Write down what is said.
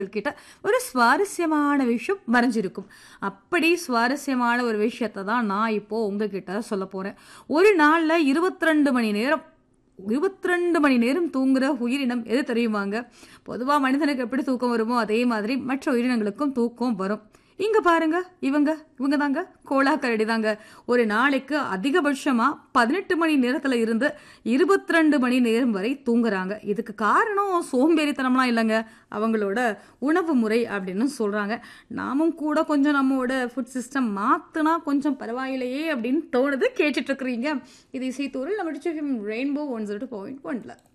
கிட்ட ஒரு சுவாரஸ்யமான விஷயம் மறைஞ்சிருக்கும் அப்படி சுவாரஸ்யமான ஒரு விஷயத்தை தான் நான் இப்போ உங்ககிட்ட சொல்ல போறேன் ஒரு நாள்ல இருபத்தி ரெண்டு மணி நேரம் இருபத்தி ரெண்டு மணி நேரம் தூங்குற உயிரினம் எது தெரியுமாங்க பொதுவா மனிதனுக்கு எப்படி தூக்கம் வருமோ அதே மாதிரி மற்ற உயிரினங்களுக்கும் தூக்கம் வரும் இங்க பாருங்க இவங்க இவங்க தாங்க கோலாக்கரடி தாங்க ஒரு நாளைக்கு அதிகபட்சமா பதினெட்டு மணி நேரத்துல இருந்து இருபத்தி ரெண்டு மணி நேரம் வரை தூங்குறாங்க இதுக்கு காரணம் சோம்பேறித்தனம்லாம் இல்லைங்க அவங்களோட உணவு முறை அப்படின்னு சொல்றாங்க நாமும் கூட கொஞ்சம் நம்மளோட ஃபுட் சிஸ்டம் மாத்துனா கொஞ்சம் பரவாயில்லையே அப்படின்னு தோணுது கேட்டுட்டு இருக்கிறீங்க இது இசைத்தூரில் நம்ம ரெயின்போ ஒன் ஜீரோ பாயிண்ட் ஒன்ல